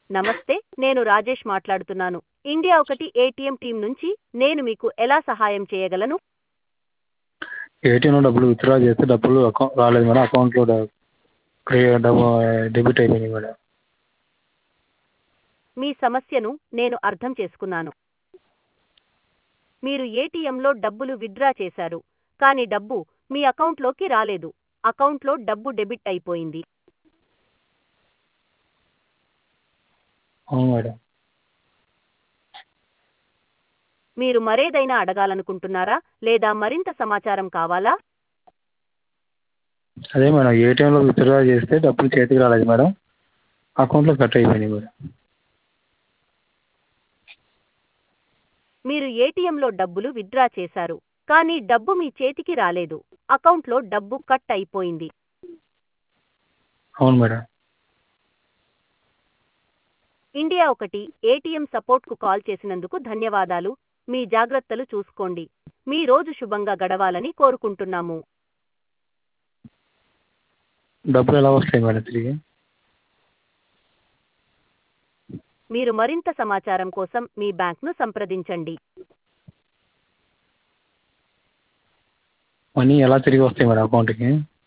నమస్తే నేను రాజేష్ మాట్లాడుతున్నాను ఇండియా ఒకటి ఏటీఎం టీం నుంచి నేను మీకు ఎలా సహాయం చేయగలను ఏటీఎంలో డబ్బులు విత్డ్రా చేస్తే డబ్బులు అకౌంట్ రాలేదు మేడం అకౌంట్లో డబ్బు డెబిట్ అయిపోయినాయి మేడం మీ సమస్యను నేను అర్థం చేసుకున్నాను మీరు ఏటీఎంలో డబ్బులు విత్డ్రా చేశారు కానీ డబ్బు మీ అకౌంట్లోకి రాలేదు అకౌంట్లో డబ్బు డెబిట్ అయిపోయింది అవును మేడం మీరు మరేదైనా అడగాలనుకుంటున్నారా లేదా మరింత సమాచారం కావాలా అదే మేడం ఏటీఎంలో విత్డ్రా చేస్తే డబ్బులు చేతికి రాలేదు మేడం అకౌంట్లో కట్ అయిపోయినాయి మేడం మీరు ఏటీఎంలో డబ్బులు విత్డ్రా చేశారు కానీ డబ్బు మీ చేతికి రాలేదు అకౌంట్లో డబ్బు కట్ అయిపోయింది అవును మేడం ఇండియా ఒకటి ఏటీఎం సపోర్ట్కు కాల్ చేసినందుకు ధన్యవాదాలు మీ జాగ్రత్తలు చూసుకోండి మీ రోజు శుభంగా గడవాలని కోరుకుంటున్నాము డబ్బులు ఎలా వస్తాయి మేడం తిరిగి మీరు మరింత సమాచారం కోసం మీ బ్యాంక్ను సంప్రదించండి మనీ ఎలా తిరిగి వస్తాయి మేడం అకౌంట్కి